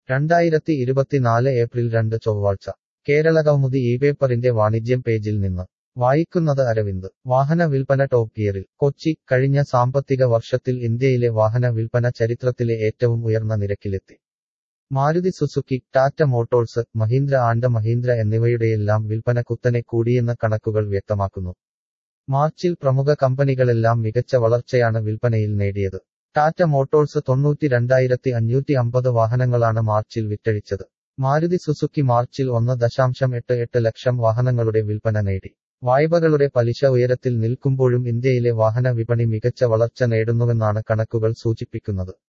രണ്ടായിരത്തി ഇരുപത്തിനാല് ഏപ്രിൽ രണ്ട് ചൊവ്വാഴ്ച കേരളകൗമുദി ഈ പേപ്പറിന്റെ വാണിജ്യം പേജിൽ നിന്ന് വായിക്കുന്നത് അരവിന്ദ് വാഹന വിൽപ്പന ടോപ്പ് ഗിയറിൽ കൊച്ചി കഴിഞ്ഞ സാമ്പത്തിക വർഷത്തിൽ ഇന്ത്യയിലെ വാഹന വിൽപ്പന ചരിത്രത്തിലെ ഏറ്റവും ഉയർന്ന നിരക്കിലെത്തി Maruti Suzuki Tata motors Mahindra and Mahindra എന്നിവയുടെയെല്ലാം വിൽപ്പന കുത്തനെ കൂടിയെന്ന് കണക്കുകൾ വ്യക്തമാക്കുന്നു മാർച്ചിൽ പ്രമുഖ കമ്പനികളെല്ലാം മികച്ച വളർച്ചയാണ് വിൽപ്പനയിൽ നേടിയത് ടാറ്റ മോട്ടോഴ്സ് തൊണ്ണൂറ്റി രണ്ടായിരത്തി അഞ്ഞൂറ്റി അമ്പത് വാഹനങ്ങളാണ് മാർച്ചിൽ വിറ്റഴിച്ചത് മാരുതി സുസുക്കി മാർച്ചിൽ ഒന്ന് ദശാംശം എട്ട് എട്ട് ലക്ഷം വാഹനങ്ങളുടെ വിൽപ്പന നേടി വായ്പകളുടെ പലിശ ഉയരത്തിൽ നിൽക്കുമ്പോഴും ഇന്ത്യയിലെ വാഹന വിപണി മികച്ച വളർച്ച നേടുന്നുവെന്നാണ് കണക്കുകൾ സൂചിപ്പിക്കുന്നത്